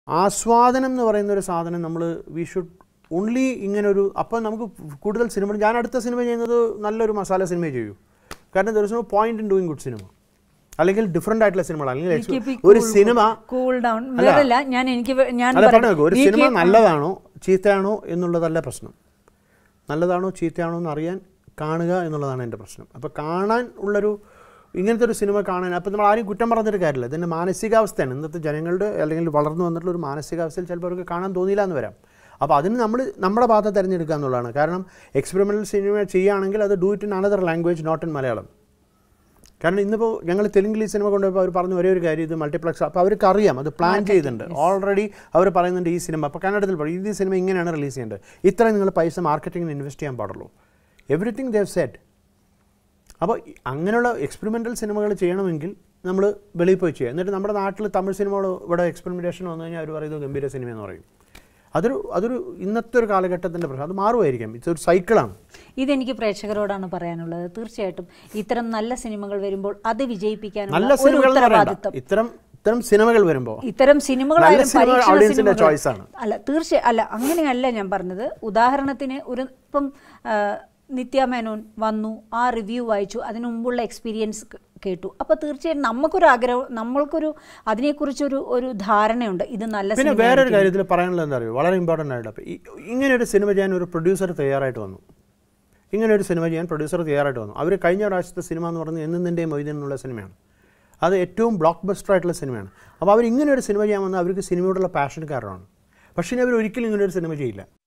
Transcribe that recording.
ആസ്വാദനം എന്ന് പറയുന്ന ഒരു സാധനം നമ്മൾ വി ഷുഡ് ഓൺലി ഇങ്ങനൊരു അപ്പോൾ നമുക്ക് കൂടുതൽ സിനിമ ഞാൻ അടുത്ത സിനിമ ചെയ്യുന്നത് നല്ലൊരു മസാല സിനിമ ചെയ്യൂ കാരണം there is no point in doing good cinema അല്ലെങ്കിൽ ഡിഫറെൻ്റ് ആയിട്ടുള്ള സിനിമകൾ അല്ലെങ്കിൽ Keep it ഒരു cool, സിനിമ കൂൾ ഡൗൺ വേറല്ല ഞാൻ എനിക്ക് വേ- ഞാൻ അല്ല പറയാം. പറഞ്ഞു ഒരു We സിനിമ keep- നല്ലതാണോ ചീത്തയാണോ എന്നുള്ളതല്ല പ്രശ്നം നല്ലതാണോ ചീത്തയാണോ എന്ന് അറിയാൻ കാണുക എന്നുള്ളതാണ് എൻ്റെ പ്രശ്നം അപ്പോൾ കാണാൻ ഉള്ളൊരു ഇങ്ങനത്തെ ഒരു സിനിമ കാണാൻ അപ്പോൾ നമ്മൾ ആരും കുറ്റം പറഞ്ഞിട്ട് കാര്യമില്ല ഇതിൻ്റെ മാനസികാവസ്ഥയാണ് ഇന്നത്തെ ജനങ്ങളുടെ അല്ലെങ്കിൽ വളർന്നു വന്നിട്ടുള്ള ഒരു മാനസികാവസ്ഥയിൽ ചിലപ്പോൾ അവർക്ക് കാണാൻ തോന്നിയില്ല എന്ന് വരാം അപ്പോൾ അതിന് നമ്മൾ നമ്മുടെ പാത തിരഞ്ഞെടുക്കുക എന്നുള്ളതാണ് കാരണം എക്സ്പെരിമെൻ്റൽ സിനിമ ചെയ്യുകയാണെങ്കിൽ അത് do it in another language not in Malayalam കാരണം ഇന്നിപ്പോൾ ഞങ്ങൾ തെലുങ്കിൽ ഈ സിനിമ കൊണ്ടുപോയപ്പോൾ അവർ പറഞ്ഞ ഒരേ ഒരു കാര്യം ഇത് മൾട്ടിപ്ലക്സ് അപ്പോൾ അവർക്ക് അറിയാം അത് പ്ലാൻ ചെയ്തിട്ടുണ്ട് ഓൾറെഡി അവർ പറയുന്നുണ്ട് ഈ സിനിമ അപ്പോൾ കന്നഡത്തിൽ പറയും ഈ സിനിമ ഇങ്ങനെയാണ് റിലീസ് ചെയ്യേണ്ടത് ഇത്രയും നിങ്ങൾ പൈസ മാർക്കറ്റിങ്ങിന് ഇൻവെസ്റ്റ് ചെയ്യാൻ പാടുള്ളൂ എവറിത്തിങ് ദേവ് സെറ്റ് അപ്പോൾ ഈ അങ്ങനെയുള്ള എക്സ്പെരിമെൻ്റൽ സിനിമകൾ ചെയ്യണമെങ്കിൽ നമ്മൾ വെളിയിൽ പോയി ചെയ്യുക എന്നിട്ട് നമ്മുടെ നാട്ടിൽ തമിഴ് സിനിമകൾ ഇവിടെ എക്സ്പെരിമെൻറ്റേഷൻ വന്നു കഴിഞ്ഞാൽ അവർ പറയുന്നത് ഗംഭീര സിനിമ എന്ന് പറയും അതൊരു അതൊരു ഇന്നത്തെ ഒരു കാലഘട്ടത്തിൻ്റെ പ്രശ്നം അത് മാറുമായിരിക്കും ഇറ്റ്സ് ഒരു സൈക്കിളാണ് ഇതെനിക്ക് പ്രേക്ഷകരോടാണ് പറയാനുള്ളത് തീർച്ചയായിട്ടും ഇത്തരം നല്ല സിനിമകൾ വരുമ്പോൾ അത് വിജയിപ്പിക്കാനുള്ള നല്ല ഒരു സിനിമകൾ എന്ന് പറയണ്ട ഉത്തരവാദിത്വം ഇത്തരം ഇത്തരം സിനിമ വരുമ്പോൾ ഇത്തരം സിനിമകളായാലും സിനിമ പരീക്ഷണ audience ന്റെ സിനിമകൾ- choice ആണ്. അല്ല തീർച്ചയായും അല്ല അങ്ങനെയല്ല ഞാൻ പറഞ്ഞത് ഉദാഹരണത്തിന് ഒരു ഇപ്പം ആ, നിത്യ മേനോൻ വന്നു ആ റിവ്യൂ വായിച്ചു അതിനു മുമ്പുള്ള എക്സ്പീരിയൻസ് കേട്ടു അപ്പോൾ തീർച്ചയായും നമുക്കൊരു ആഗ്രഹം നമ്മൾക്കൊരു അതിനെക്കുറിച്ചൊരു ഒരു ധാരണയുണ്ട് ഇത് നല്ല പിന്നെ സിനിമ വേറൊരു കാര്യത്തിൽ പറയാനുള്ളത് എന്താ അറിയോ വളരെ ഇമ്പോർട്ടൻ്റ് ആയിട്ട് അപ്പോൾ ഇങ്ങനെ ഒരു സിനിമ ചെയ്യാൻ ഒരു പ്രൊഡ്യൂസർ തയ്യാറായിട്ട് വന്നു ഇങ്ങനെ ഒരു സിനിമ ചെയ്യാൻ പ്രൊഡ്യൂസർ തയ്യാറായിട്ട് വന്നു അവർ കഴിഞ്ഞ പ്രാവശ്യത്തെ സിനിമ എന്ന് പറയുന്നത് എന്നെൻ്റെ മൊയ്തീൻ എന്നുള്ള സിനിമയാണ് അത് ഏറ്റവും ബ്ലോക്ക് ബസ്റ്റർ ആയിട്ടുള്ള സിനിമയാണ് അപ്പോൾ അവർ ഇങ്ങനെ ഒരു സിനിമ ചെയ്യാൻ വന്നാൽ അവർക്ക് സിനിമയോടുള്ള പാഷൻ കാരണമാണ് പക്ഷേ ഇനി അവർ ഒരിക്കലും ഇങ്ങനെ ഒരു സിനിമ ചെയ്യില്ല